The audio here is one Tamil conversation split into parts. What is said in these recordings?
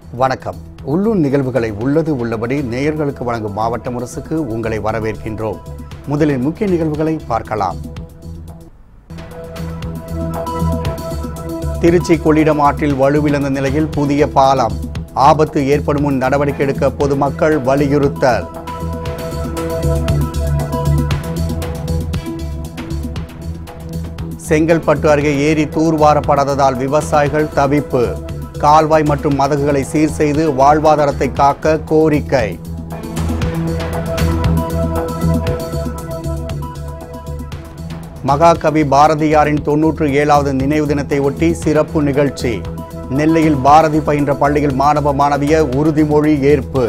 வணக்கம் உள்ளூர் நிகழ்வுகளை உள்ளது உள்ளபடி நேயர்களுக்கு வழங்கும் மாவட்ட முரசுக்கு உங்களை வரவேற்கின்றோம் முதலில் முக்கிய நிகழ்வுகளை பார்க்கலாம் திருச்சி கொள்ளிடம் ஆற்றில் வலுவிழந்த நிலையில் புதிய பாலம் ஆபத்து ஏற்படும் முன் நடவடிக்கை எடுக்க பொதுமக்கள் வலியுறுத்தல் செங்கல்பட்டு அருகே ஏரி தூர்வாரப்படாததால் விவசாயிகள் தவிப்பு கால்வாய் மற்றும் மதகுகளை சீர் செய்து வாழ்வாதாரத்தை காக்க கோரிக்கை மகாகவி பாரதியாரின் தொன்னூற்று ஏழாவது நினைவு தினத்தை ஒட்டி சிறப்பு நிகழ்ச்சி நெல்லையில் பாரதி பயின்ற பள்ளியில் மாணவ மாணவிய உறுதிமொழி ஏற்பு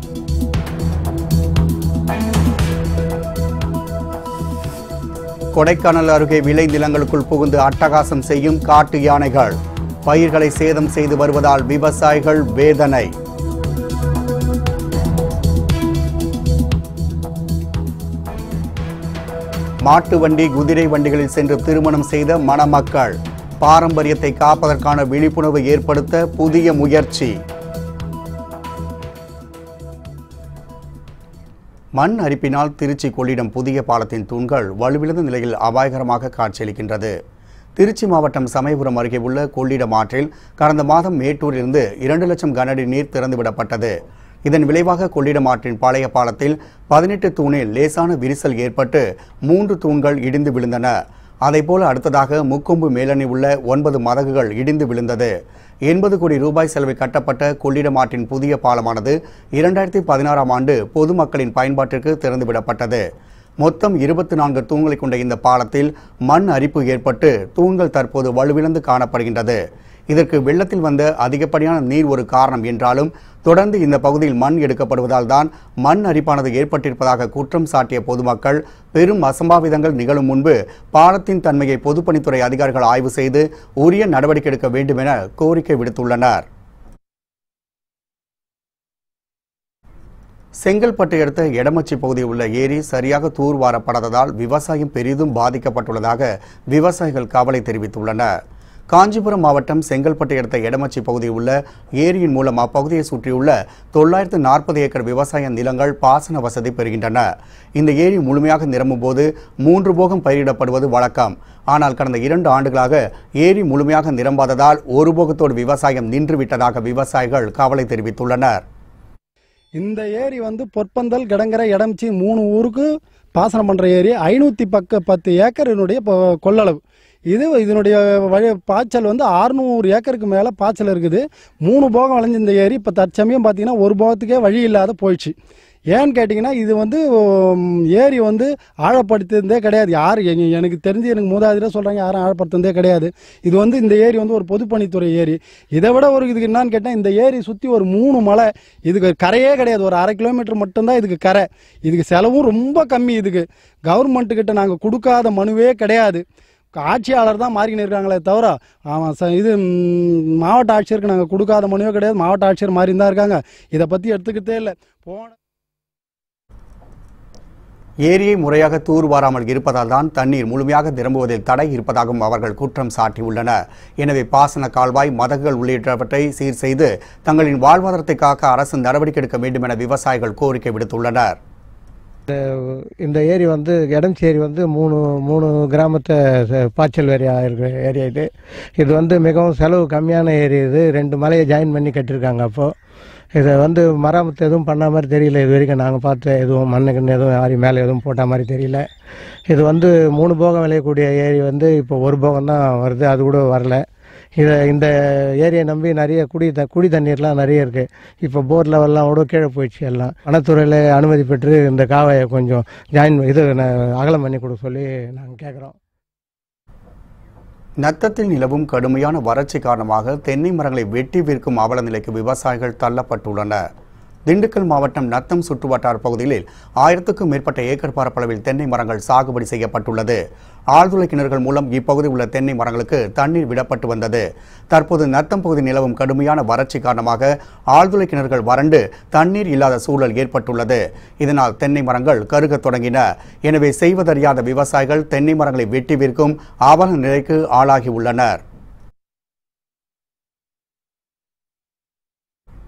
கொடைக்கானல் அருகே விளைநிலங்களுக்குள் புகுந்து அட்டகாசம் செய்யும் காட்டு யானைகள் பயிர்களை சேதம் செய்து வருவதால் விவசாயிகள் வேதனை மாட்டு வண்டி குதிரை வண்டிகளில் சென்று திருமணம் செய்த மணமக்கள் பாரம்பரியத்தை காப்பதற்கான விழிப்புணர்வு ஏற்படுத்த புதிய முயற்சி மண் அரிப்பினால் திருச்சி கொள்ளிடம் புதிய பாலத்தின் தூண்கள் வலுவிழந்த நிலையில் அபாயகரமாக காட்சியளிக்கின்றது திருச்சி மாவட்டம் சமயபுரம் அருகே உள்ள கொள்ளிடம் ஆற்றில் கடந்த மாதம் மேட்டூரிலிருந்து இரண்டு லட்சம் கனஅடி நீர் திறந்துவிடப்பட்டது இதன் விளைவாக கொள்ளிடம் ஆற்றின் பழைய பாலத்தில் பதினெட்டு தூணில் லேசான விரிசல் ஏற்பட்டு மூன்று தூண்கள் இடிந்து விழுந்தன அதைப்போல அடுத்ததாக முக்கொம்பு மேலணி உள்ள ஒன்பது மதகுகள் இடிந்து விழுந்தது எண்பது கோடி ரூபாய் செலவில் கட்டப்பட்ட கொள்ளிடம் ஆற்றின் புதிய பாலமானது இரண்டாயிரத்தி பதினாறாம் ஆண்டு பொதுமக்களின் பயன்பாட்டிற்கு திறந்துவிடப்பட்டது மொத்தம் இருபத்தி நான்கு தூண்களை கொண்ட இந்த பாலத்தில் மண் அரிப்பு ஏற்பட்டு தூண்கள் தற்போது வலுவிழந்து காணப்படுகின்றது இதற்கு வெள்ளத்தில் வந்த அதிகப்படியான நீர் ஒரு காரணம் என்றாலும் தொடர்ந்து இந்த பகுதியில் மண் எடுக்கப்படுவதால் தான் மண் அரிப்பானது ஏற்பட்டிருப்பதாக குற்றம் சாட்டிய பொதுமக்கள் பெரும் அசம்பாவிதங்கள் நிகழும் முன்பு பாலத்தின் தன்மையை பொதுப்பணித்துறை அதிகாரிகள் ஆய்வு செய்து உரிய நடவடிக்கை எடுக்க வேண்டும் என கோரிக்கை விடுத்துள்ளனர் செங்கல்பட்டை அடுத்த எடமச்சி பகுதியில் உள்ள ஏரி சரியாக தூர்வாரப்படாததால் விவசாயம் பெரிதும் பாதிக்கப்பட்டுள்ளதாக விவசாயிகள் கவலை தெரிவித்துள்ளனர் காஞ்சிபுரம் மாவட்டம் செங்கல்பட்டை அடுத்த எடமச்சி பகுதியில் உள்ள ஏரியின் மூலம் அப்பகுதியை சுற்றியுள்ள தொள்ளாயிரத்து நாற்பது ஏக்கர் விவசாய நிலங்கள் பாசன வசதி பெறுகின்றன இந்த ஏரி முழுமையாக நிரம்பும் போது மூன்று போகம் பயிரிடப்படுவது வழக்கம் ஆனால் கடந்த இரண்டு ஆண்டுகளாக ஏரி முழுமையாக நிரம்பாததால் ஒரு போகத்தோடு விவசாயம் நின்றுவிட்டதாக விவசாயிகள் கவலை தெரிவித்துள்ளனர் இந்த ஏரி வந்து பொற்பந்தல் கிடங்கரை இடம்ச்சி மூணு ஊருக்கு பாசனம் பண்ணுற ஏரி ஐநூற்றி பக்க பத்து ஏக்கர் இதனுடைய பொ- கொள்ளளவு இது இதனுடைய வழி பாய்ச்சல் வந்து ஆறுநூறு ஏக்கருக்கு மேலே பாய்ச்சல் இருக்குது மூணு போகம் விளைஞ்ச இந்த ஏரி இப்போ தற்சமயம் பார்த்தீங்கன்னா ஒரு போகத்துக்கே வழி இல்லாத போயிடுச்சு ஏன்னு கேட்டிங்கன்னா இது வந்து உம், ஏரி வந்து ஆழப்படுத்துறதே கிடையாது யார் எங்க- எனக்கு தெரிஞ்சு எனக்கு மூதாதிரம் சொல்கிறாங்க யாரும் ஆழப்படுத்துறதே கிடையாது இது வந்து இந்த ஏரி வந்து ஒரு பொதுப்பணித்துறை ஏரி இதை விட ஒரு இதுக்கு என்னன்னு கேட்டால் இந்த ஏரி சுற்றி ஒரு மூணு மலை இதுக்கு கரையே கிடையாது ஒரு அரை கிலோமீட்டர் மட்டும்தான் இதுக்கு கரை இதுக்கு செலவும் ரொம்ப கம்மி இதுக்கு கவர்மெண்ட்டு கிட்ட நாங்கள் கொடுக்காத மனுவே கிடையாது ஆட்சியாளர் தான் மாறிக்கின்னு இருக்காங்களே தவிர ஆமாம் சார் இது ம், மாவட்ட ஆட்சியருக்கு நாங்கள் கொடுக்காத மனுவே கிடையாது மாவட்ட ஆட்சியர் மாறி தான் இருக்காங்க இதை பற்றி எடுத்துக்கிட்டே இல்லை போன ஏரியை முறையாக தூர்வாராமல் இருப்பதால் தான் தண்ணீர் முழுமையாக நிரம்புவதில் தடை இருப்பதாகவும் அவர்கள் குற்றம் சாட்டியுள்ளனர் எனவே பாசன கால்வாய் மதகுகள் உள்ளிட்டவற்றை சீர் செய்து தங்களின் வாழ்வாதாரத்தை காக்க அரசு நடவடிக்கை எடுக்க வேண்டும் என விவசாயிகள் கோரிக்கை விடுத்துள்ளனர் இந்த ஏரி வந்து இடம்சேரி வந்து மூணு மூணு கிராமத்தை ச- பாய்ச்சல் ஏரியா இருக்கிற ஏரியா இது இது வந்து மிகவும் செலவு கம்மியான ஏரி இது ரெண்டு மலையை ஜாயின் பண்ணி கட்டியிருக்காங்க அப்போது இதை வந்து மராமத்து எதுவும் பண்ண மாதிரி தெரியல இது வரைக்கும் நாங்கள் பார்த்து எதுவும் மண்ணுக்குன்னு எதுவும் யாரி மேலே எதுவும் போட்ட மாதிரி தெரியல இது வந்து மூணு போகம் விளையக்கூடிய ஏரி வந்து இப்போ ஒரு போகம் தான் வருது அது கூட வரல இதை இந்த ஏரியை நம்பி நிறைய குடி த குடி தண்ணீர்லாம் நிறைய இருக்குது இப்போ போர் லெவல்லாம் கூட கீழே போயிடுச்சு எல்லாம் வனத்துறையில் அனுமதி பெற்று இந்த காவையை கொஞ்சம் ஜாயின் இது ந- அகலம் பண்ணி கொடுக்க சொல்லி நாங்கள் கேட்குறோம் நத்தத்தில் நிலவும் கடுமையான வறட்சி காரணமாக தென்னை மரங்களை வெட்டி விற்கும் அவல நிலைக்கு விவசாயிகள் தள்ளப்பட்டுள்ளனர் திண்டுக்கல் மாவட்டம் நத்தம் சுற்றுவட்டார பகுதிகளில் ஆயிரத்துக்கும் மேற்பட்ட ஏக்கர் பரப்பளவில் தென்னை மரங்கள் சாகுபடி செய்யப்பட்டுள்ளது ஆழ்துளை கிணறுகள் மூலம் இப்பகுதியில் உள்ள தென்னை மரங்களுக்கு தண்ணீர் விடப்பட்டு வந்தது தற்போது நத்தம் பகுதி நிலவும் கடுமையான வறட்சி காரணமாக ஆழ்துளை கிணறுகள் வறண்டு தண்ணீர் இல்லாத சூழல் ஏற்பட்டுள்ளது இதனால் தென்னை மரங்கள் கருகத் தொடங்கின எனவே செய்வதறியாத விவசாயிகள் தென்னை மரங்களை வெட்டி விற்கும் அவல நிலைக்கு ஆளாகி உள்ளனர்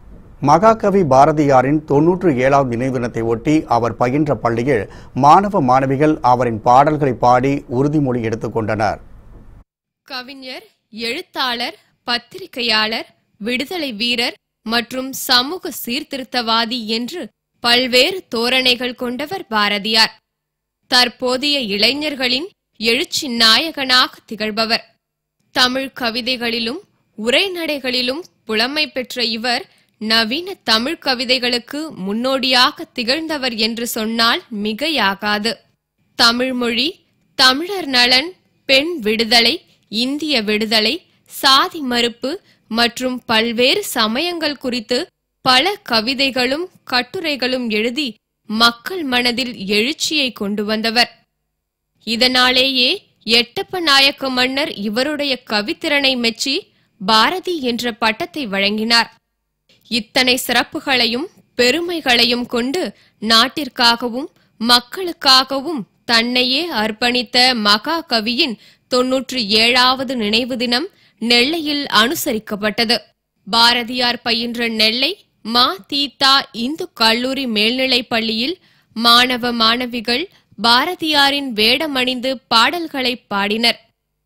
மகாகவி பாரதியாரின் தொன்னூற்று ஏழாவது நினைவு தினத்தை ஒட்டி அவர் பயின்ற பள்ளியில் மாணவ மாணவிகள் அவரின் பாடல்களை பாடி உறுதிமொழி எடுத்துக்கொண்டனர் கவிஞர் எழுத்தாளர் பத்திரிகையாளர் விடுதலை வீரர் மற்றும் சமூக சீர்திருத்தவாதி என்று பல்வேறு தோரணைகள் கொண்டவர் பாரதியார் தற்போதைய இளைஞர்களின் எழுச்சி நாயகனாக திகழ்பவர் தமிழ் கவிதைகளிலும் உரைநடைகளிலும் புலமை பெற்ற இவர் நவீன தமிழ் கவிதைகளுக்கு முன்னோடியாக திகழ்ந்தவர் என்று சொன்னால் மிகையாகாது தமிழ்மொழி தமிழர் நலன் பெண் விடுதலை இந்திய விடுதலை சாதி மறுப்பு மற்றும் பல்வேறு சமயங்கள் குறித்து பல கவிதைகளும் கட்டுரைகளும் எழுதி மக்கள் மனதில் எழுச்சியை கொண்டு வந்தவர் இதனாலேயே எட்டப்ப நாயக்க மன்னர் இவருடைய கவித்திறனை மெச்சி பாரதி என்ற பட்டத்தை வழங்கினார் இத்தனை சிறப்புகளையும் பெருமைகளையும் கொண்டு நாட்டிற்காகவும் மக்களுக்காகவும் தன்னையே அர்ப்பணித்த மகா கவியின் தொன்னூற்றி ஏழாவது நினைவு தினம் நெல்லையில் அனுசரிக்கப்பட்டது பாரதியார் பயின்ற நெல்லை மா தீதா இந்து கல்லூரி மேல்நிலைப் பள்ளியில் மாணவ மாணவிகள் பாரதியாரின் வேடமணிந்து பாடல்களை பாடினர்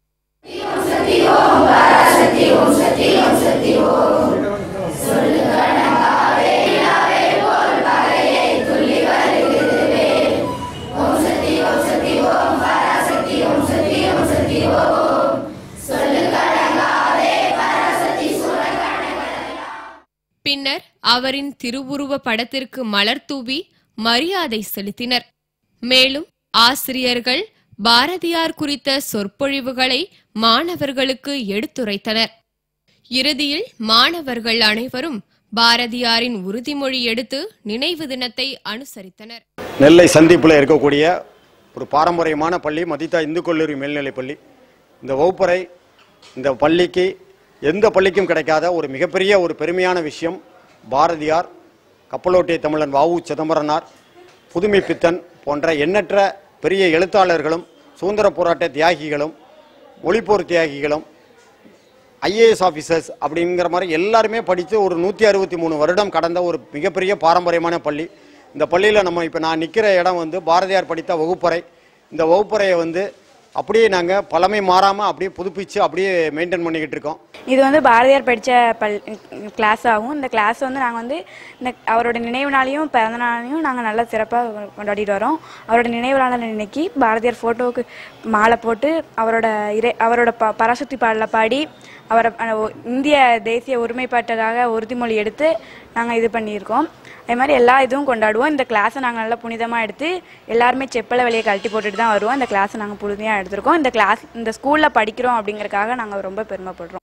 பின்னர் அவரின் திருவுருவ படத்திற்கு மலர் தூவி மரியாதை செலுத்தினர் மேலும் ஆசிரியர்கள் பாரதியார் குறித்த சொற்பொழிவுகளை மாணவர்களுக்கு எடுத்துரைத்தனர் இறுதியில் மாணவர்கள் அனைவரும் பாரதியாரின் உறுதிமொழி எடுத்து நினைவு தினத்தை அனுசரித்தனர் நெல்லை சந்திப்பில் இருக்கக்கூடிய ஒரு பாரம்பரியமான பள்ளி மதிதா இந்து கல்லூரி மேல்நிலைப் பள்ளி இந்த வகுப்பறை இந்த பள்ளிக்கு எந்த பள்ளிக்கும் கிடைக்காத ஒரு மிகப்பெரிய ஒரு பெருமையான விஷயம் பாரதியார் கப்பலோட்டிய தமிழன் வஉ சிதம்பரனார் புதுமை பித்தன் போன்ற எண்ணற்ற பெரிய எழுத்தாளர்களும் சுதந்திர போராட்ட தியாகிகளும் மொழிப்போர் தியாகிகளும் ஐஏஎஸ் ஆஃபீஸர்ஸ் அப்படிங்கிற மாதிரி எல்லாருமே படித்து ஒரு நூற்றி அறுபத்தி மூணு வருடம் கடந்த ஒரு மிகப்பெரிய பாரம்பரியமான பள்ளி இந்த பள்ளியில் நம்ம இப்போ நான் நிற்கிற இடம் வந்து பாரதியார் படித்த வகுப்பறை இந்த வகுப்பறையை வந்து அப்படியே நாங்கள் பழமை மாறாமல் அப்படியே புதுப்பிச்சு அப்படியே மெயின்டைன் பண்ணிக்கிட்டு இருக்கோம் இது வந்து பாரதியார் படித்த பல் கிளாஸ் ஆகும் இந்த கிளாஸ் வந்து நாங்கள் வந்து இந்த அவரோட நினைவு நாளையும் பிறந்த நாளையும் நாங்கள் நல்லா சிறப்பாக கொண்டாடிட்டு வரோம் அவரோட நினைவு நாள் இன்னைக்கு பாரதியார் ஃபோட்டோவுக்கு மாலை போட்டு அவரோட இறை அவரோட ப பராசக்தி பாடலை பாடி அவரை அஹ், ஒ- இந்திய தேசிய ஒருமைப்பாட்டுக்காக உறுதிமொழி எடுத்து நாங்கள் இது பண்ணியிருக்கோம் அதே மாதிரி எல்லா இதுவும் கொண்டாடுவோம் இந்த கிளாஸை நாங்கள் நல்லா புனிதமாக எடுத்து எல்லாருமே செப்பலை வெளியே கழட்டி போட்டுட்டு தான் வருவோம் இந்த கிளாஸை நாங்கள் புனிதமாக எடுத்திருக்கோம் இந்த கிளாஸ் இந்த ஸ்கூலில் படிக்கிறோம் அப்படிங்கறதுக்காக நாங்கள் ரொம்ப பெருமைப்படுறோம்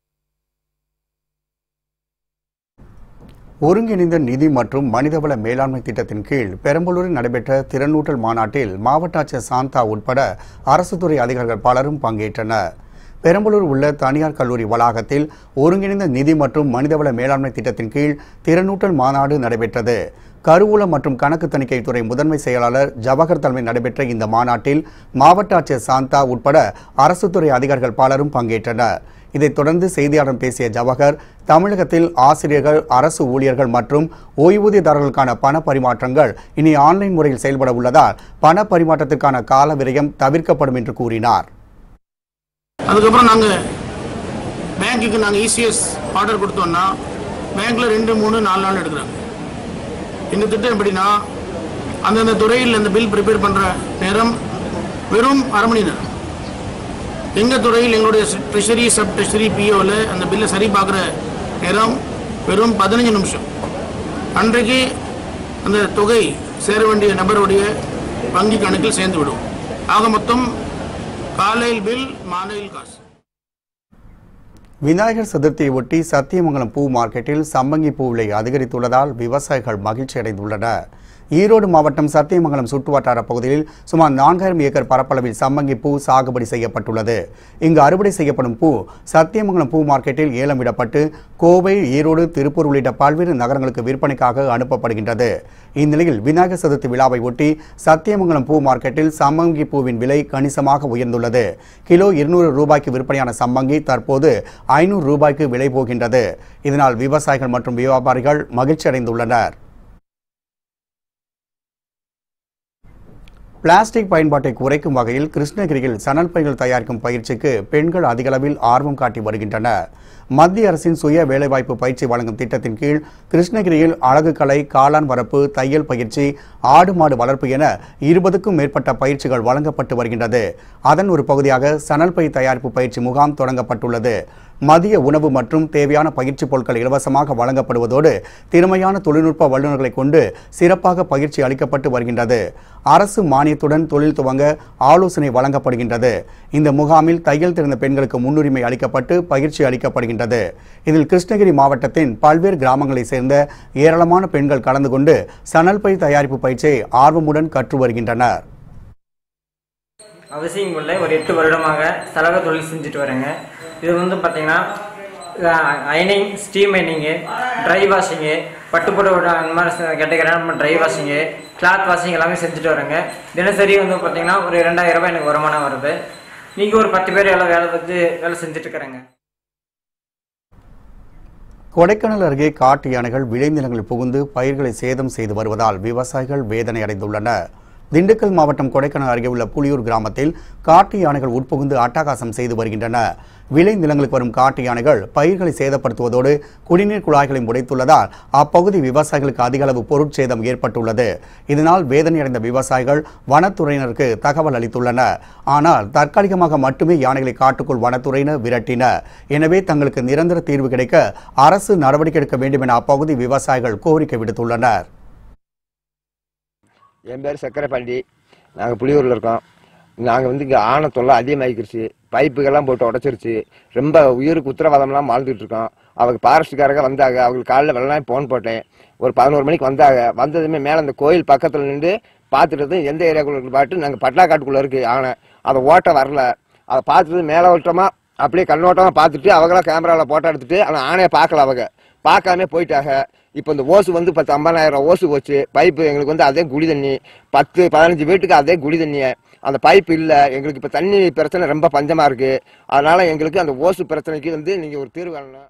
ஒருங்கிணைந்த நிதி மற்றும் மனிதவள மேலாண்மை திட்டத்தின் கீழ் பெரம்பலூரில் நடைபெற்ற திறனூட்டல் மாநாட்டில் மாவட்ட ஆட்சியர் சாந்தா உட்பட அரசு துறை அதிகாரிகள் பலரும் பங்கேற்றனர் பெரம்பலூர் உள்ள தனியார் கல்லூரி வளாகத்தில் ஒருங்கிணைந்த நிதி மற்றும் மனிதவள மேலாண்மை திட்டத்தின் கீழ் திறனூட்டல் மாநாடு நடைபெற்றது கருவூலம் மற்றும் கணக்கு தணிக்கை துறை முதன்மை செயலாளர் ஜவஹர் தலைமையில் நடைபெற்ற இந்த மாநாட்டில் மாவட்ட ஆட்சியர் சாந்தா உட்பட அரசு துறை அதிகாரிகள் பலரும் பங்கேற்றனர் இதைத் தொடர்ந்து செய்தியாளர் பேசிய ஜவஹர் தமிழகத்தில் ஆசிரியர்கள் அரசு ஊழியர்கள் மற்றும் ஓய்வூதியதாரர்களுக்கான பண பரிமாற்றங்கள் இனி ஆன்லைன் முறையில் செயல்பட உள்ளதால் பண பரிமாற்றத்திற்கான கால விரயம் தவிர்க்கப்படும் என்று கூறினார் அதுக்கப்புறம் நாங்கள் பேங்க்குக்கு நாங்கள் இசிஎஸ் ஆர்டர் கொடுத்தோம்னா பேங்க்கில் ரெண்டு மூணு நாலு நாள் எடுக்கிறாங்க இந்த திட்டம் எப்படின்னா அந்தந்த துறையில் அந்த பில் ப்ரிப்பேர் பண்ணுற நேரம் வெறும் அரை மணி நேரம் எங்கள் துறையில் எங்களுடைய ட்ரெஷரி சப் ட்ரெஷரி பிஓவில் அந்த பில்லை சரி பார்க்குற நேரம் வெறும் பதினஞ்சு நிமிஷம் அன்றைக்கு அந்த தொகை சேர வேண்டிய நபருடைய வங்கி கணக்கில் சேர்ந்து விடும் ஆக மொத்தம் காலையில் பில் மாலையில் காசு விநாயகர் சதுர்த்தியை ஒட்டி சத்தியமங்கலம் பூ மார்க்கெட்டில் சம்பங்கி பூ விலை அதிகரித்துள்ளதால் விவசாயிகள் மகிழ்ச்சி அடைந்துள்ளனர் ஈரோடு மாவட்டம் சத்தியமங்கலம் சுற்றுவட்டார பகுதியில் சுமார் நான்காயிரம் ஏக்கர் பரப்பளவில் சம்மங்கி பூ சாகுபடி செய்யப்பட்டுள்ளது இங்கு அறுவடை செய்யப்படும் பூ சத்தியமங்கலம் பூ மார்க்கெட்டில் ஏலம் விடப்பட்டு கோவை ஈரோடு திருப்பூர் உள்ளிட்ட பல்வேறு நகரங்களுக்கு விற்பனைக்காக அனுப்பப்படுகின்றது இந்நிலையில் விநாயகர் சதுர்த்தி விழாவை ஒட்டி சத்தியமங்கலம் பூ மார்க்கெட்டில் சம்மங்கி பூவின் விலை கணிசமாக உயர்ந்துள்ளது கிலோ இருநூறு ரூபாய்க்கு விற்பனையான சம்மங்கி தற்போது ஐநூறு ரூபாய்க்கு விலை போகின்றது இதனால் விவசாயிகள் மற்றும் வியாபாரிகள் மகிழ்ச்சி அடைந்துள்ளனர் பிளாஸ்டிக் பயன்பாட்டை குறைக்கும் வகையில் கிருஷ்ணகிரியில் சணல் பைகள் தயாரிக்கும் பயிற்சிக்கு பெண்கள் அதிகளவில் ஆர்வம் காட்டி வருகின்றனர் மத்திய அரசின் சுய வேலைவாய்ப்பு பயிற்சி வழங்கும் திட்டத்தின் கீழ் கிருஷ்ணகிரியில் அழகுக்கலை காளான் வரப்பு தையல் பயிற்சி ஆடு மாடு வளர்ப்பு என இருபதுக்கும் மேற்பட்ட பயிற்சிகள் வழங்கப்பட்டு வருகின்றது அதன் ஒரு பகுதியாக சணல் பை தயாரிப்பு பயிற்சி முகாம் தொடங்கப்பட்டுள்ளது மதிய உணவு மற்றும் தேவையான பயிற்சி பொருட்கள் இலவசமாக வழங்கப்படுவதோடு திறமையான தொழில்நுட்ப வல்லுநர்களை கொண்டு சிறப்பாக பயிற்சி அளிக்கப்பட்டு வருகின்றது அரசு மானியத்துடன் தொழில் துவங்க ஆலோசனை வழங்கப்படுகின்றது இந்த முகாமில் தையல் தெரிந்த பெண்களுக்கு முன்னுரிமை அளிக்கப்பட்டு பயிற்சி அளிக்கப்படுகின்றது இதில் கிருஷ்ணகிரி மாவட்டத்தின் பல்வேறு கிராமங்களைச் சேர்ந்த ஏராளமான பெண்கள் கலந்து கொண்டு சணல் பை தயாரிப்பு பயிற்சியை ஆர்வமுடன் கற்று வருகின்றனர் அவசியம் உள்ள ஒரு எட்டு வருடமாக சலவை தொழில் செஞ்சுட்டு வரேங்க இது வந்து பார்த்தீங்கன்னா அயனிங் ஸ்டீம் அயனிங்கு ட்ரை வாஷிங்கு பட்டுப்புட அந்த மாதிரி கேட்டகரியான நம்ம ட்ரை வாஷிங்கு கிளாத் வாஷிங் எல்லாமே செஞ்சுட்டு வரேங்க தினசரி வந்து பார்த்தீங்கன்னா ஒரு ரெண்டாயிரம் ரூபாய் எனக்கு வருமானம் வருது நீங்கள் ஒரு பத்து பேர் எல்லாம் வேலை வச்சு வேலை செஞ்சுட்டு இருக்கிறேங்க கொடைக்கானல் அருகே காட்டு யானைகள் விளைநிலங்களில் புகுந்து பயிர்களை சேதம் செய்து வருவதால் விவசாயிகள் வேதனை அடைந்துள்ளனர் திண்டுக்கல் மாவட்டம் கொடைக்கானல் அருகே உள்ள புலியூர் கிராமத்தில் காட்டு யானைகள் உட்புகுந்து அட்டகாசம் செய்து வருகின்றன விளை நிலங்களுக்கு வரும் காட்டு யானைகள் பயிர்களை சேதப்படுத்துவதோடு குடிநீர் குழாய்களை உடைத்துள்ளதால் அப்பகுதி விவசாயிகளுக்கு அதிக அளவு பொருட்சேதம் ஏற்பட்டுள்ளது இதனால் வேதனையடைந்த விவசாயிகள் வனத்துறையினருக்கு தகவல் அளித்துள்ளனர் ஆனால் தற்காலிகமாக மட்டுமே யானைகளை காட்டுக்குள் வனத்துறையினர் விரட்டினர் எனவே தங்களுக்கு நிரந்தர தீர்வு கிடைக்க அரசு நடவடிக்கை எடுக்க வேண்டும் என அப்பகுதி விவசாயிகள் கோரிக்கை விடுத்துள்ளனர் என் பேர் சக்கரைப்பாண்டி நாங்கள் புளியூரில் இருக்கோம் நாங்கள் வந்து இங்கே ஆன தொல்லை அதிகமாகிக்கிருச்சு பைப்புகள்லாம் போட்டு உடச்சிருச்சு ரொம்ப உயிருக்கு உத்தரவாதம்லாம் வாழ்ந்துட்டு இருக்கோம் அவங்க ஃபாரஸ்ட்டுக்காரங்க வந்தாங்க அவங்களுக்கு காலைல வெள்ளம் ஃபோன் போட்டேன் ஒரு பதினோரு மணிக்கு வந்தாங்க வந்ததுமே மேலே அந்த கோயில் பக்கத்தில் நின்று பார்த்துட்டு எந்த ஏரியாக்குள்ள பாட்டு நாங்கள் பட்லாக்காட்டுக்குள்ளே இருக்கு ஆனை அதை ஓட்ட வரல அதை பார்த்துட்டு மேலே ஓட்டமாக அப்படியே கண்ணோட்டமாக பார்த்துட்டு அவங்களாம் கேமராவில் போட்டோ எடுத்துட்டு அந்த ஆணையை பார்க்கல அவங்க பார்க்காம போயிட்டாங்க இப்போ இந்த ஓசு வந்து பத்து ஐம்பதாயிரம் ஓசு போச்சு பைப்பு எங்களுக்கு வந்து அதே குடி தண்ணி பத்து பதினஞ்சு வீட்டுக்கு அதே குடி தண்ணி அந்த பைப் இல்லை எங்களுக்கு இப்போ தண்ணி பிரச்சனை ரொம்ப பஞ்சமாக இருக்குது அதனால எங்களுக்கு அந்த ஓசு பிரச்சனைக்கு வந்து நீங்கள் ஒரு தீர்வு காணணும்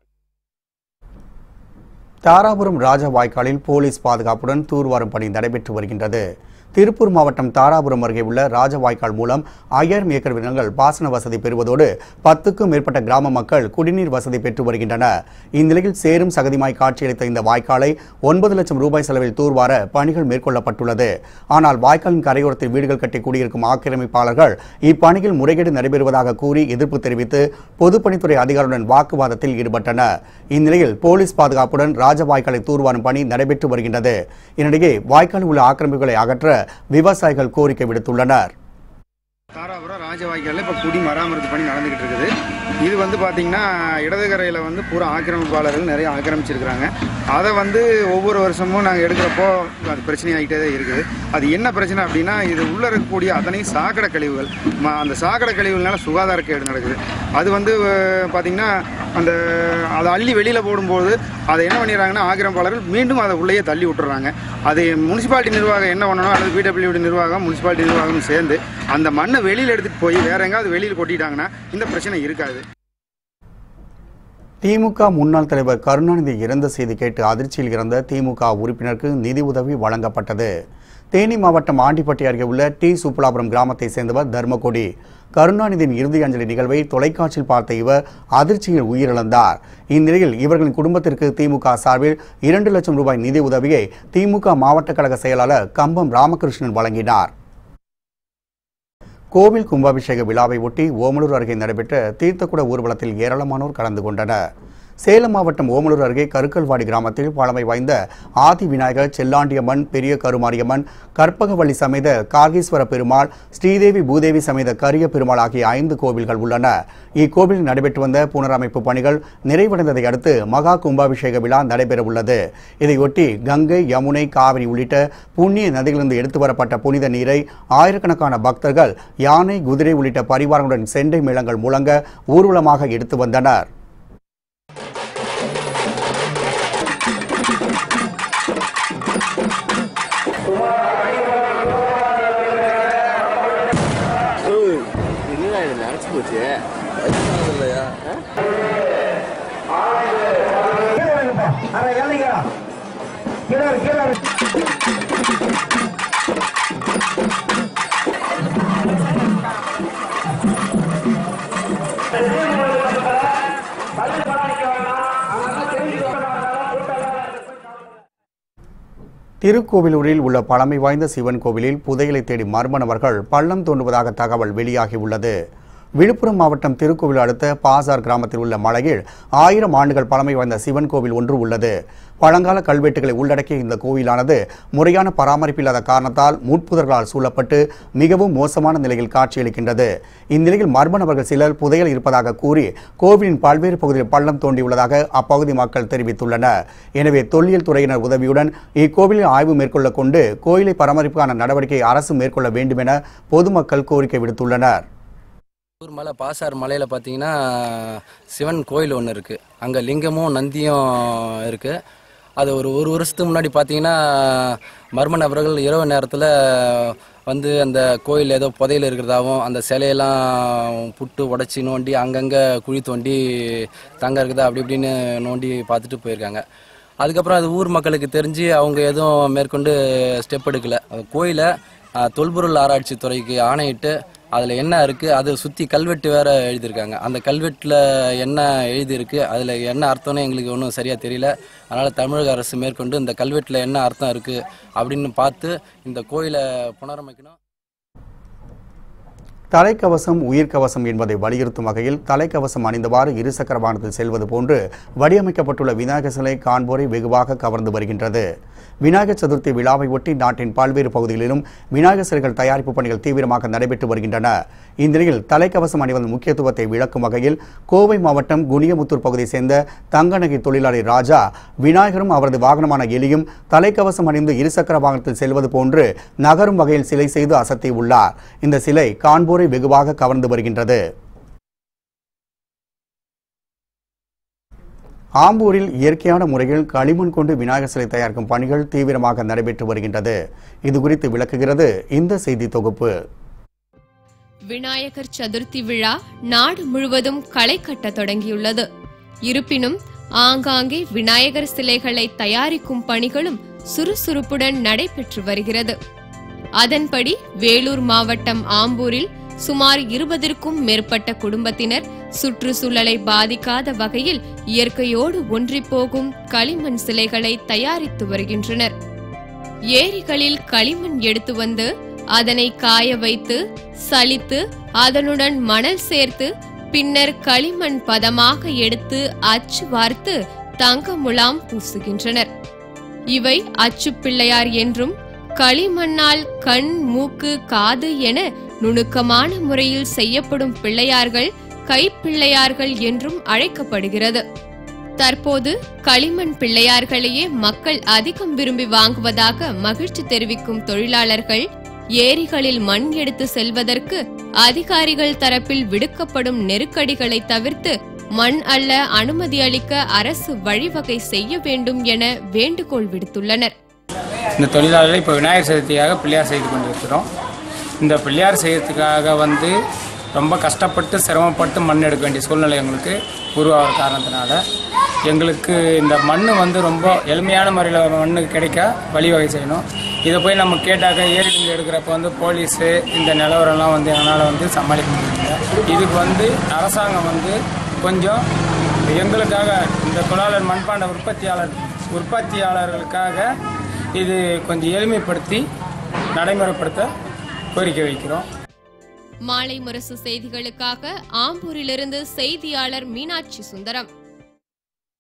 தாராபுரம் ராஜ வாய்க்காலில் போலீஸ் பாதுகாப்புடன் தூர்வாரும் பணி நடைபெற்று வருகின்றது திருப்பூர் மாவட்டம் தாராபுரம் அருகே உள்ள ராஜவாய்க்கால் மூலம் ஐயாயிரம் ஏக்கர் நிலங்கள் பாசன வசதி பெறுவதோடு பத்துக்கும் மேற்பட்ட கிராம மக்கள் குடிநீர் வசதி பெற்று வருகின்றனர் இந்நிலையில் சேரும் சகதிமாய் காட்சியளித்த இந்த வாய்க்காலை ஒன்பது லட்சம் ரூபாய் செலவில் தூர்வார பணிகள் மேற்கொள்ளப்பட்டுள்ளது ஆனால் வாய்க்காலின் கரையோரத்தில் வீடுகள் கட்டி குடியிருக்கும் ஆக்கிரமிப்பாளர்கள் இப்பணியில் முறைகேடு நடைபெறுவதாக கூறி எதிர்ப்பு தெரிவித்து பொதுப்பணித்துறை அதிகாரியுடன் வாக்குவாதத்தில் ஈடுபட்டனர் இந்நிலையில் போலீஸ் பாதுகாப்புடன் ராஜவாய்க்காலை தூர்வாரும் பணி நடைபெற்று வருகின்றது இதனிடையே வாய்க்காலில் உள்ள ஆக்கிரமிப்புகளை அகற்ற விவசாயிகள் கோரிக்கை விடுத்துள்ளனர் தாராபுரம் ராஜவாய்க்காலில் இப்போ குடி மராமத்து பணி நடந்துகிட்டு இருக்குது இது வந்து பார்த்தீங்கன்னா இடதுகரையில் வந்து பூரா ஆக்கிரமிப்பாளர்கள் நிறைய ஆக்கிரமிச்சிருக்கிறாங்க அதை வந்து ஒவ்வொரு வருஷமும் நாங்கள் எடுக்கிறப்போ அது பிரச்சனையாகிட்டே தான் இருக்குது அது என்ன பிரச்சனை அப்படின்னா இது உள்ளே இருக்கக்கூடிய அத்தனையும் சாக்கடை கழிவுகள் ம- அந்த சாக்கடை கழிவுகள்னால சுகாதார கேடு நடக்குது அது வந்து அஹ், பார்த்தீங்கன்னா அந்த அதை அள்ளி வெளியில் போடும்போது அதை என்ன பண்ணிடுறாங்கன்னா ஆக்கிரமிப்பாளர்கள் மீண்டும் அதை உள்ளேயே தள்ளி விட்டுறாங்க அது முனிசிபாலிட்டி நிர்வாகம் என்ன பண்ணணும் அல்லது பிடபிள்யூடி நிர்வாகம் முனிசிபாலிட்டி நிர்வாகம் சேர்ந்து அந்த மண்ணை வெளியில் எடுத்துகிட்டு போய் வேற எங்காவது வெளியில் கொட்டிட்டாங்கன்னா இந்த பிரச்சனை இருக்காது திமுக முன்னாள் தலைவர் கருணாநிதி இறந்த செய்தி கேட்டு அதிர்ச்சியில் இறந்த திமுக உறுப்பினருக்கு நிதி உதவி வழங்கப்பட்டது தேனி மாவட்டம் ஆண்டிப்பட்டி அருகே உள்ள டி சுப்புலாபுரம் கிராமத்தை சேர்ந்தவர் தர்மகோடி கருணாநிதியின் இறுதி அஞ்சலி நிகழ்வை தொலைக்காட்சியில் பார்த்த இவர் அதிர்ச்சியில் உயிரிழந்தார் இந்நிலையில் இவர்களின் குடும்பத்திற்கு திமுக சார்பில் இரண்டு லட்சம் ரூபாய் நிதி உதவியை திமுக மாவட்ட கழக செயலாளர் கம்பம் ராமகிருஷ்ணன் வழங்கினார் கோவில் கும்பாபிஷேக விழாவை ஒட்டி ஓமலூர் அருகே நடைபெற்ற தீர்த்தக்குட ஊர்வலத்தில் ஏராளமானோர் கலந்து கொண்டனர் சேலம் மாவட்டம் ஓமலூர் அருகே கருக்கல்வாடி கிராமத்தில் பழமை வாய்ந்த ஆதி விநாயகர் செல்லாண்டியம்மன் பெரிய கருமாரியம்மன் கற்பகவள்ளி சமேத கார்கீஸ்வர பெருமாள் ஸ்ரீதேவி பூதேவி சமேத கரிய பெருமாள் ஆகிய ஐந்து கோவில்கள் உள்ளன இக்கோவிலில் நடைபெற்று வந்த புனரமைப்பு பணிகள் நிறைவடைந்ததை அடுத்து மகா கும்பாபிஷேக விழா நடைபெறவுள்ளது இதையொட்டி கங்கை யமுனை காவிரி உள்ளிட்ட புண்ணிய நதிகளிலிருந்து எடுத்து வரப்பட்ட புனித நீரை ஆயிரக்கணக்கான பக்தர்கள் யானை குதிரை உள்ளிட்ட பரிவாரங்களுடன் செண்டை மேளங்கள் முழங்க ஊர்வலமாக எடுத்து வந்தனர் என்னடா இது நினைச்சு போச்சு இல்லையா திருக்கோவிலூரில் உள்ள பழமை வாய்ந்த சிவன் கோவிலில் புதையலை தேடி மர்ம நபர்கள் பள்ளம் தோண்டுவதாக தகவல் வெளியாகியுள்ளது விழுப்புரம் மாவட்டம் திருக்கோவில் அடுத்த பாசார் கிராமத்தில் உள்ள மலையில் ஆயிரம் ஆண்டுகள் பழமை வாய்ந்த சிவன் கோவில் ஒன்று உள்ளது பழங்கால கல்வெட்டுகளை உள்ளடக்கிய இந்த கோவிலானது முறையான பராமரிப்பு இல்லாத காரணத்தால் முட்புதர்களால் சூழப்பட்டு மிகவும் மோசமான நிலையில் காட்சியளிக்கின்றது இந்நிலையில் மர்ம நபர்கள் சிலர் புதையல் இருப்பதாக கூறி கோவிலின் பல்வேறு பகுதியில் பள்ளம் தோண்டியுள்ளதாக அப்பகுதி மக்கள் தெரிவித்துள்ளனர் எனவே தொல்லியல் துறையினர் உதவியுடன் இக்கோவிலில் ஆய்வு மேற்கொள்ள கொண்டு கோயிலை பராமரிப்புக்கான நடவடிக்கை அரசு மேற்கொள்ள வேண்டும் என பொதுமக்கள் கோரிக்கை விடுத்துள்ளனர் ஊர் மலை பாசார் மலையில் பார்த்தீங்கன்னா சிவன் கோயில் ஒன்று இருக்குது அங்கே லிங்கமும் நந்தியும் இருக்குது அது ஒரு ஒரு வருஷத்துக்கு முன்னாடி பார்த்தீங்கன்னா மர்ம நபர்கள் இரவு நேரத்தில் வந்து அந்த கோயில் ஏதோ புதையல் இருக்கிறதாவும் அந்த சிலையெல்லாம் புட்டு உடச்சி நோண்டி அங்கங்கே குழி தோண்டி தங்க இருக்குதா அப்படி இப்படின்னு நோண்டி பார்த்துட்டு போயிருக்காங்க அதுக்கப்புறம் அது ஊர் மக்களுக்கு தெரிஞ்சு அவங்க எதுவும் மேற்கொண்டு ஸ்டெப் எடுக்கல அந்த கோயிலை அஹ், தொல்பொருள் ஆராய்ச்சி துறைக்கு ஆணையிட்டு அதில் என்ன இருக்குது அதை சுற்றி கல்வெட்டு வேற எழுதியிருக்காங்க அந்த கல்வெட்டில் என்ன எழுதியிருக்கு அதில் என்ன அர்த்தம்னு எங்களுக்கு ஒன்றும் சரியாக தெரியல அதனால் தமிழக அரசு மேற்கொண்டு இந்த கல்வெட்டில் என்ன அர்த்தம் இருக்குது அப்படின்னு பார்த்து இந்த கோயிலை புனரமைக்கணும் தலைக்கவசம் உயிர்க்கவசம் என்பதை வலியுறுத்தும் வகையில் தலைக்கவசம் அணிந்தவாறு இருசக்கர வாகனத்தில் செல்வது போன்று வடிவமைக்கப்பட்டுள்ள விநாயகர் சிலை காண்போரை வெகுவாக கவர்ந்து வருகின்றது விநாயகர் சதுர்த்தி விழாவை ஒட்டி நாட்டின் பல்வேறு பகுதிகளிலும் விநாயகர் சிலைகள் தயாரிப்பு பணிகள் தீவிரமாக நடைபெற்று வருகின்றன இந்நிலையில் தலைக்கவசம் அணிவதன் முக்கியத்துவத்தை விளக்கும் வகையில் கோவை மாவட்டம் குனியமுத்தூர் பகுதியை சேர்ந்த தங்கநகை தொழிலாளி ராஜா விநாயகரும் அவரது வாகனமான எலியும் தலைக்கவசம் அணிந்து இருசக்கர வாகனத்தில் செல்வது போன்று நகரும் வகையில் சிலை செய்து அசத்தியுள்ளார் இந்த சிலை காண்போரை வெகுவாக கவர்ந்து வருகின்றது ஆம்பூரில் இயற்கையான முறையில் களிமண் கொண்டு விநாயகர் சிலை தயாரிக்கும் பணிகள் தீவிரமாக நடைபெற்று வருகின்றது இது குறித்து விளக்குகிறது இந்த செய்தி தொகுப்பு விநாயகர் சதுர்த்தி விழா நாடு முழுவதும் களை கட்ட தொடங்கியுள்ளது இருப்பினும் ஆங்காங்கே விநாயகர் சிலைகளை தயாரிக்கும் பணிகளும் சுறுசுறுப்புடன் நடைபெற்று வருகிறது அதன்படி வேலூர் மாவட்டம் ஆம்பூரில் சுமார் இருபதற்கும் மேற்பட்ட குடும்பத்தினர் சுற்றுச்சூழலை பாதிக்காத வகையில் இயற்கையோடு ஒன்றிப்போகும் களிமண் சிலைகளை தயாரித்து வருகின்றனர் ஏரிகளில் களிமண் எடுத்து வந்து அதனை காய வைத்து சலித்து அதனுடன் மணல் சேர்த்து பின்னர் களிமண் பதமாக எடுத்து அச்சு வார்த்து தங்க முலாம் பூசுகின்றனர் இவை அச்சு பிள்ளையார் என்றும் களிமண்ணால் கண் மூக்கு காது என நுணுக்கமான முறையில் செய்யப்படும் பிள்ளையார்கள் கைப்பிள்ளையார்கள் என்றும் அழைக்கப்படுகிறது தற்போது களிமண் பிள்ளையார்களையே மக்கள் அதிகம் விரும்பி வாங்குவதாக மகிழ்ச்சி தெரிவிக்கும் தொழிலாளர்கள் ஏரிகளில் மண் எடுத்து செல்வதற்கு அதிகாரிகள் தரப்பில் விடுக்கப்படும் நெருக்கடிகளை தவிர்த்து மண் அள்ள அனுமதி அளிக்க அரசு வழிவகை செய்ய வேண்டும் என வேண்டுகோள் விடுத்துள்ளனர் இந்த தொழிலாளர்கள் இப்போ விநாயகர் சதுர்த்தியாக பிள்ளையார் செய்து கொண்டிருக்கிறோம் இந்த பிள்ளையார் செய்யறதுக்காக வந்து ரொம்ப கஷ்டப்பட்டு சிரமப்பட்டு மண் எடுக்க வேண்டிய சூழ்நிலை எங்களுக்கு உருவாகிற காரணத்தினால எங்களுக்கு இந்த மண் வந்து ரொம்ப எளிமையான முறையில் மண் கிடைக்க வழிவகை செய்யணும் இதை போய் நம்ம கேட்டாக்க ஏரிலிருந்து எடுக்கிறப்ப வந்து போலீஸு இந்த நிலவரம்லாம் வந்து எங்களால் வந்து சமாளிக்க முடியல இதுக்கு வந்து அரசாங்கம் வந்து கொஞ்சம் எங்களுக்காக இந்த தொழிலாளர் மண்பாண்ட உற்பத்தியாளர் உற்பத்தியாளர்களுக்காக இது கொஞ்சம் எளிமைப்படுத்தி நடைமுறைப்படுத்த கோரிக்கை வைக்கிறோம் மாலை முரசு செய்திகளுக்காக ஆம்பூரிலிருந்து செய்தியாளர் மீனாட்சி சுந்தரம்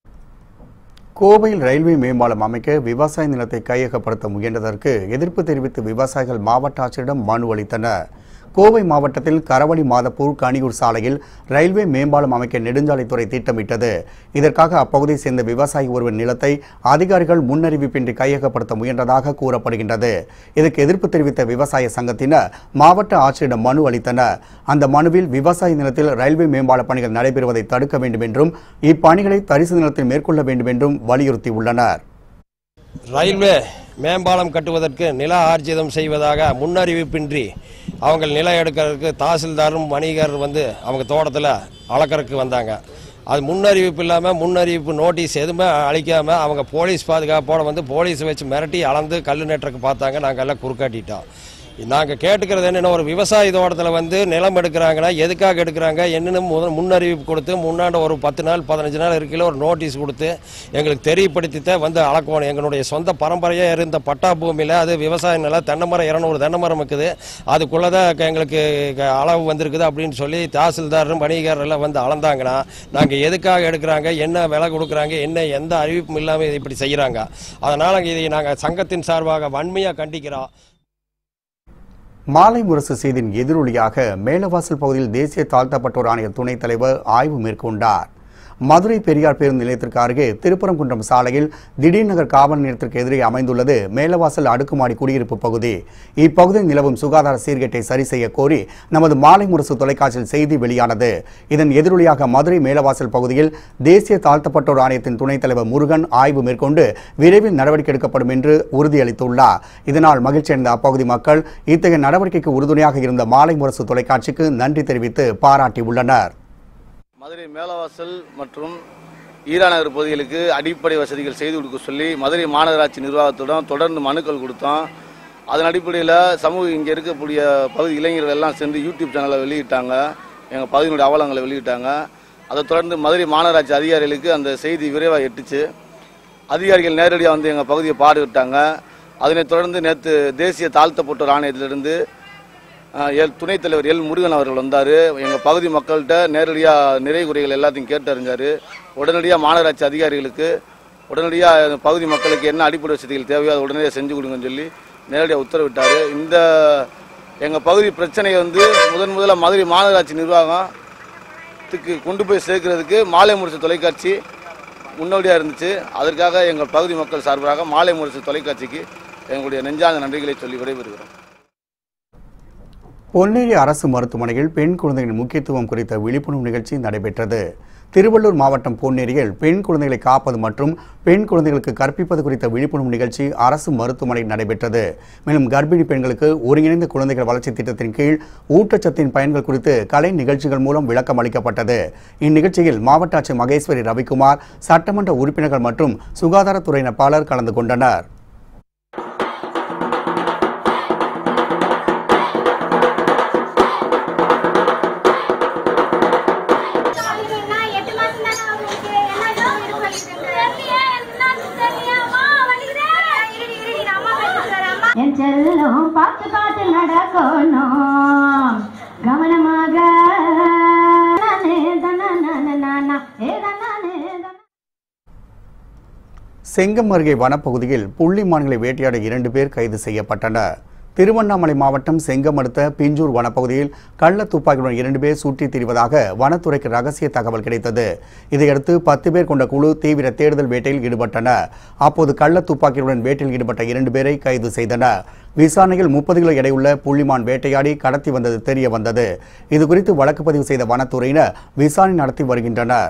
கோவையில் ரயில்வே மேம்பாலம் அமைக்க விவசாய நிலத்தை கையகப்படுத்த முயன்றதற்கு எதிர்ப்பு தெரிவித்து விவசாயிகள் மாவட்ட ஆட்சியரிடம் மனு அளித்தனர் கோவை மாவட்டத்தில் கரவழி மாதப்பூர் கனியூர் சாலையில் ரயில்வே மேம்பாலம் அமைக்க நெடுஞ்சாலைத்துறை திட்டமிட்டது இதற்காக அப்பகுதியை சேர்ந்த விவசாயி ஒருவர் நிலத்தை அதிகாரிகள் முன்னறிவிப்பின்றி கையகப்படுத்த முயன்றதாக கூறப்படுகின்றது இதற்கு எதிர்ப்பு தெரிவித்த விவசாய சங்கத்தினர் மாவட்ட ஆட்சியரிடம் மனு அளித்தனர் அந்த மனுவில் விவசாய நிலத்தில் ரயில்வே மேம்பால பணிகள் நடைபெறுவதை தடுக்க வேண்டும் என்றும் இப்பணிகளை தரிசு நிலத்தில் மேற்கொள்ள வேண்டும் என்றும் வலியுறுத்தியுள்ளனர் ரயில்வே மேம்பாலம் கட்டுவதற்கு நில ஆர்ஜிதம் செய்வதாக முன்னறிவிப்பின்றி அவங்க நிலம் எடுக்கிறதுக்கு தாசில்தாரும் வணிகர் வந்து அவங்க தோட்டத்தில் அளக்கறதுக்கு வந்தாங்க அது முன்னறிவிப்பு இல்லாமல் முன்னறிவிப்பு நோட்டீஸ் எதுவுமே அளிக்காமல் அவங்க போலீஸ் பாதுகாப்போட வந்து போலீஸ் வச்சு மிரட்டி அளந்து கல் நெட்டுறக்கு பார்த்தாங்க நாங்கள் எல்லாம் குறுக்காட்டிட்டோம் நாங்கள் கேட்டுக்கிறது என்னென்ன ஒரு விவசாய தோட்டத்தில் வந்து நிலம் எடுக்கிறாங்கன்னா எதுக்காக எடுக்கிறாங்க என்னென்னு முதல் முன்னறிவிப்பு கொடுத்து முன்னாடி ஒரு பத்து நாள் பதினஞ்சு நாள் இருக்கையில் ஒரு நோட்டீஸ் கொடுத்து எங்களுக்கு தெரியப்படுத்தித்தான் வந்து அளக்கணும் எங்களுடைய சொந்த பரம்பரையாக இருந்த பட்டா பூமியில் அது விவசாய நிலம் தென்னை மரம் இரநூறு தென்னை மரம் இருக்குது அதுக்குள்ளே தான் எங்களுக்கு க- அளவு வந்திருக்குது அப்படின்னு சொல்லி தாசில்தாரும் வணிகர் எல்லாம் வந்து அளந்தாங்கன்னா நாங்கள் எதுக்காக எடுக்கிறாங்க என்ன விலை கொடுக்குறாங்க என்ன எந்த அறிவிப்பும் இல்லாமல் இதை இப்படி செய்கிறாங்க அதனால் இதை நாங்கள் சங்கத்தின் சார்பாக வன்மையாக கண்டிக்கிறோம் மாலை முரசு செய்தியின் எதிரொலியாக மேலவாசல் பகுதியில் தேசிய தாழ்த்தப்பட்டோர் ஆணைய துணைத் தலைவர் ஆய்வு மேற்கொண்டார் மதுரை பெரியார் பேருந்து நிலையத்திற்கு அருகே திருப்பரங்குன்றம் சாலையில் திடீர் நகர் காவல் நிலையத்திற்கு எதிரே அமைந்துள்ளது மேலவாசல் அடுக்குமாடி குடியிருப்பு பகுதி இப்பகுதியில் நிலவும் சுகாதார சீர்கேட்டை சரி செய்ய கோரி நமது மாலை முரசு தொலைக்காட்சியில் செய்தி வெளியானது இதன் எதிரொலியாக மதுரை மேலவாசல் பகுதியில் தேசிய தாழ்த்தப்பட்டோர் ஆணையத்தின் துணைத் தலைவர் முருகன் ஆய்வு மேற்கொண்டு விரைவில் நடவடிக்கை எடுக்கப்படும் என்று உறுதியளித்துள்ளார் இதனால் மகிழ்ச்சியடைந்த அப்பகுதி மக்கள் இத்தகைய நடவடிக்கைக்கு உறுதுணையாக இருந்த மாலை முரசு தொலைக்காட்சிக்கு நன்றி தெரிவித்து பாராட்டியுள்ளனர் மதுரை மேலவாசல் மற்றும் ஈராநகர் பகுதிகளுக்கு அடிப்படை வசதிகள் செய்து கொடுக்க சொல்லி மதுரை மாநகராட்சி நிர்வாகத்துடன் தொடர்ந்து மனுக்கள் கொடுத்தோம் அதன் அடிப்படையில் சமூக இங்கே இருக்கக்கூடிய பகுதி இளைஞர்கள் எல்லாம் சென்று யூடியூப் சேனலை வெளியிட்டாங்க எங்கள் பகுதியினுடைய அவலங்களை வெளியிட்டாங்க அதை தொடர்ந்து மதுரை மாநகராட்சி அதிகாரிகளுக்கு அந்த செய்தி விரைவாக எட்டுச்சு அதிகாரிகள் நேரடியாக வந்து எங்கள் பகுதியை பார்வையிட்டாங்க அதனைத் தொடர்ந்து நேற்று தேசிய தாழ்த்தப்பட்டோர் ஆணையத்திலிருந்து ஆஹ், எல் துணைத் தலைவர் எல் முருகன் அவர்கள் வந்தார் எங்கள் பகுதி மக்கள்கிட்ட நேரடியாக நிறை குறைகள் எல்லாத்தையும் கேட்டறிஞ்சார் உடனடியாக மாநகராட்சி அதிகாரிகளுக்கு உடனடியாக பகுதி மக்களுக்கு என்ன அடிப்படை வசதிகள் தேவையோ அதை உடனடியாக செஞ்சு கொடுங்கன்னு சொல்லி நேரடியாக உத்தரவிட்டார் இந்த எங்கள் பகுதி பிரச்சனையை வந்து முதன் முதல்ல மதுரை மாநகராட்சி நிர்வாகத்துக்கு கொண்டு போய் சேர்க்கறதுக்கு மாலை முரசு தொலைக்காட்சி முன்னோடியாக இருந்துச்சு அதற்காக எங்கள் பகுதி மக்கள் சார்பாக மாலை முரசு தொலைக்காட்சிக்கு எங்களுடைய நெஞ்சார்ந்த நன்றிகளை சொல்லி விடைபெறுகிறோம் பொன்னேரி அரசு மருத்துவமனையில் பெண் குழந்தைகளின் முக்கியத்துவம் குறித்த விழிப்புணர்வு நிகழ்ச்சி நடைபெற்றது திருவள்ளூர் மாவட்டம் பொன்னேரியில் பெண் குழந்தைகளை காப்பது மற்றும் பெண் குழந்தைகளுக்கு கற்பிப்பது குறித்த விழிப்புணர்வு நிகழ்ச்சி அரசு மருத்துவமனையில் நடைபெற்றது மேலும் கர்ப்பிணி பெண்களுக்கு ஒருங்கிணைந்த குழந்தைகள் வளர்ச்சி திட்டத்தின் கீழ் ஊட்டச்சத்தின் பயன்கள் குறித்து கலை நிகழ்ச்சிகள் மூலம் விளக்கம் அளிக்கப்பட்டது இந்நிகழ்ச்சியில் மாவட்ட ஆட்சியர் மகேஸ்வரி ரவிக்குமார் சட்டமன்ற உறுப்பினர்கள் மற்றும் சுகாதாரத்துறையினர் பலர் கலந்து கொண்டனர் என் செல்லம் பார்த்து பார்த்து நடக்கணும் கவனமாக நானே தன நானா ஏ தனானே செங்கம் அருகே வனப்பகுதியில் புள்ளி மான்களை வேட்டையாட இரண்டு பேர் கைது செய்யப்பட்டனர் திருவண்ணாமலை மாவட்டம் செங்கம் அடுத்த பிஞ்சூர் வனப்பகுதியில் கள்ள துப்பாக்கியுடன் இரண்டு பேர் சுற்றித் திரிவதாக வனத்துறைக்கு ரகசிய தகவல் கிடைத்தது இதையடுத்து பத்து பேர் கொண்ட குழு தீவிர தேடுதல் வேட்டையில் ஈடுபட்டனர் அப்போது கள்ள துப்பாக்கியுடன் வேட்டையில் ஈடுபட்ட இரண்டு பேரை கைது செய்தனர் விசாரணையில் முப்பது கிலோ எடையுள்ள புள்ளிமான் வேட்டையாடி கடத்தி வந்தது தெரிய வந்தது இதுகுறித்து வழக்கு பதிவு செய்த வனத்துறையினர் விசாரணை நடத்தி வருகின்றனர்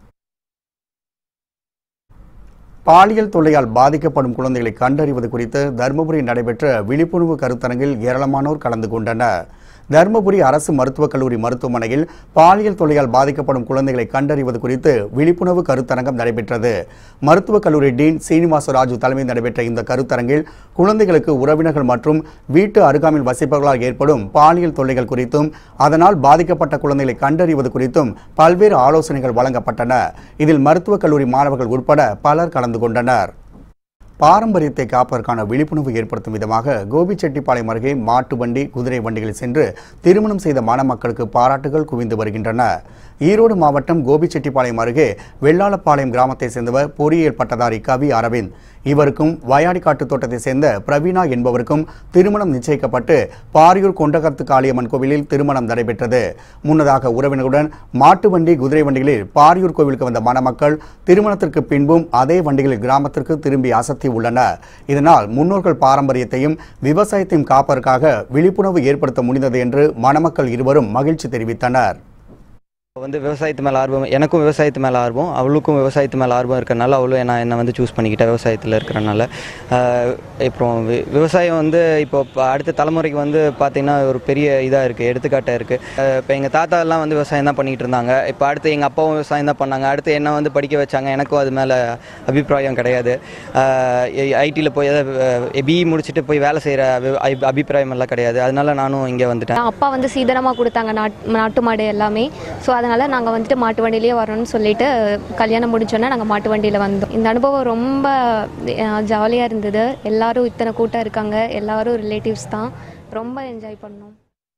பாலியல் தொல்லையால் பாதிக்கப்படும் குழந்தைகளை கண்டறிவது குறித்து தருமபுரியில் நடைபெற்ற விழிப்புணர்வு கருத்தரங்கில் ஏராளமானோர் கலந்து கொண்டனர் தருமபுரி அரசு மருத்துவக் கல்லூரி மருத்துவமனையில் பாலியல் தொல்லையால் பாதிக்கப்படும் குழந்தைகளை கண்டறிவது குறித்து விழிப்புணர்வு கருத்தரங்கம் நடைபெற்றது மருத்துவக் கல்லூரி டீன் சீனிவாச ராஜு தலைமையில் நடைபெற்ற இந்த கருத்தரங்கில் குழந்தைகளுக்கு உறவினர்கள் மற்றும் வீட்டு அருகாமையில் வசிப்பவர்களால் ஏற்படும் பாலியல் தொல்லைகள் குறித்தும் அதனால் பாதிக்கப்பட்ட குழந்தைகளை கண்டறிவது குறித்தும் பல்வேறு ஆலோசனைகள் வழங்கப்பட்டன இதில் மருத்துவக் கல்லூரி மாணவர்கள் உட்பட பலர் கலந்து கொண்டனர் பாரம்பரியத்தை காப்பதற்கான விழிப்புணர்வு ஏற்படுத்தும் விதமாக கோபிச்செட்டிப்பாளையம் அருகே மாட்டு வண்டி குதிரை வண்டிகளில் சென்று திருமணம் செய்த மணமக்களுக்கு பாராட்டுகள் குவிந்து வருகின்றன ஈரோடு மாவட்டம் கோபிச்செட்டிப்பாளையம் அருகே வெள்ளாளப்பாளையம் கிராமத்தை சேர்ந்தவர் பொறியியல் பட்டதாரி கவி அரவிந்த் இவருக்கும் வயாடிக்காட்டு தோட்டத்தை சேர்ந்த பிரவீனா என்பவருக்கும் திருமணம் நிச்சயிக்கப்பட்டு பாரியூர் கொண்டகத்து காளியம்மன் கோவிலில் திருமணம் நடைபெற்றது முன்னதாக உறவினருடன் மாட்டு வண்டி குதிரை வண்டிகளில் பாரியூர் கோவிலுக்கு வந்த மணமக்கள் திருமணத்திற்கு பின்பும் அதே வண்டிகளில் கிராமத்திற்கு திரும்பி அசத்தி உள்ளனர் இதனால் முன்னோர்கள் பாரம்பரியத்தையும் விவசாயத்தையும் காப்பதற்காக விழிப்புணர்வு ஏற்படுத்த முடிந்தது என்று மணமக்கள் இருவரும் மகிழ்ச்சி தெரிவித்தனர் வந்து விவசாயத்து மேலே ஆர்வம் எனக்கும் விவசாயத்து மேலே ஆர்வம் அவளுக்கும் விவசாயத்து மேலே ஆர்வம் இருக்கறனால அவளும் நான் என்னை வந்து சூஸ் பண்ணிக்கிட்டேன் விவசாயத்தில் இருக்கிறனால ஆஹ் அப்புறம் வி- விவசாயம் வந்து இப்போ ப- அடுத்த தலைமுறைக்கு வந்து பார்த்திங்கன்னா ஒரு பெரிய இதாக இருக்குது எடுத்துக்காட்டாக இருக்குது இப்போ எங்கள் தாத்தா எல்லாம் வந்து விவசாயம் தான் பண்ணிக்கிட்டு இருந்தாங்க இப்போ அடுத்து எங்கள் அப்பாவும் விவசாயம் தான் பண்ணாங்க அடுத்து என்ன வந்து படிக்க வச்சாங்க எனக்கும் அது மேலே அபிப்பிராயம் கிடையாது ஐடியில் போய் பிஇ முடிச்சுட்டு போய் வேலை செய்கிற அபிப்பிராயம் எல்லாம் கிடையாது அதனால நானும் இங்கே வந்துட்டேன் அப்பா வந்து சீதனமாக கொடுத்தாங்க நாட் நாட்டு மாடு எல்லாமே ஸோ அதனால் நாங்கள் வந்துட்டு மாட்டு வண்டியிலேயே வரணும்னு சொல்லிட்டு கல்யாணம் முடிஞ்சோன்னே நாங்கள் மாட்டு வண்டியில் வந்தோம் இந்த அனுபவம் ரொம்ப ஜாலியாக இருந்தது எல்லாரும் இத்தனை கூட்டம் இருக்காங்க எல்லாரும் ரிலேட்டிவ்ஸ் தான் ரொம்ப என்ஜாய் பண்ணோம்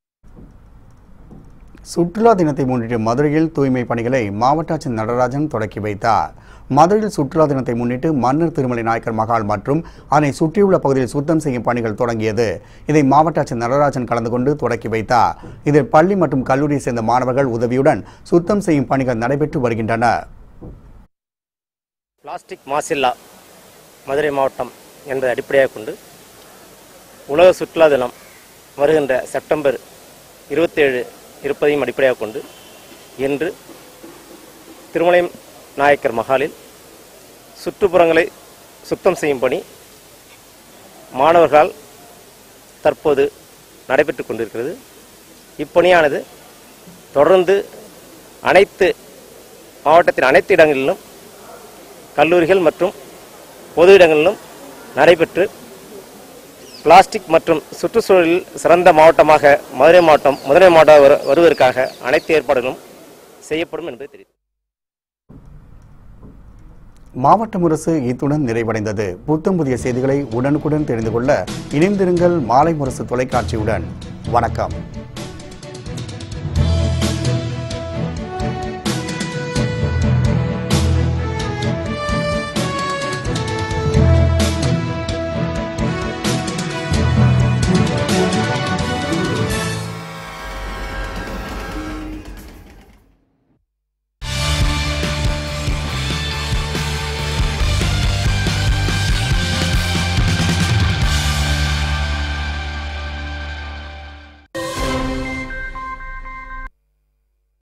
சுற்றுலா தினத்தை முன்னிட்டு மதுரையில் தூய்மை பணிகளை மாவட்ட ஆட்சியர் நடராஜன் தொடக்கி வைத்தார் மதுரையில் சுற்றுலா தினத்தை முன்னிட்டு மன்னர் திருமலை நாயக்கர் மகால் மற்றும் அதனை சுற்றியுள்ள பகுதியில் சுத்தம் செய்யும் பணிகள் தொடங்கியது இதை மாவட்ட ஆட்சியர் நடராஜன் கலந்து கொண்டு தொடக்கி வைத்தார் இதில் பள்ளி மற்றும் கல்லூரியை சேர்ந்த மாணவர்கள் உதவியுடன் சுத்தம் செய்யும் பணிகள் நடைபெற்று வருகின்றன பிளாஸ்டிக் மாசில்லா மதுரை மாவட்டம் என்பதை அடிப்படையாக கொண்டு உலக சுற்றுலா தினம் வருகின்ற செப்டம்பர் இருபத்தேழு இருப்பதையும் அடிப்படையாக கொண்டு இன்று திருமலை நாயக்கர் மகாலில் சுற்றுப்புறங்களை சுத்தம் செய்யும் பணி மாணவர்களால் தற்போது நடைபெற்று கொண்டிருக்கிறது இப்பணியானது தொடர்ந்து அனைத்து மாவட்டத்தின் அனைத்து இடங்களிலும் கல்லூரிகள் மற்றும் பொது இடங்களிலும் நடைபெற்று பிளாஸ்டிக் மற்றும் சுற்றுச்சூழலில் சிறந்த மாவட்டமாக மதுரை மாவட்டம் மதுரை மாவட்டம் வரு- வருவதற்காக அனைத்து ஏற்பாடுகளும் செய்யப்படும் என்பது தெரியும் மாவட்ட முரசு இத்துடன் நிறைவடைந்தது புத்தம் புதிய செய்திகளை உடனுக்குடன் தெரிந்து கொள்ள இணைந்திருங்கள் மாலை முரசு தொலைக்காட்சியுடன் வணக்கம்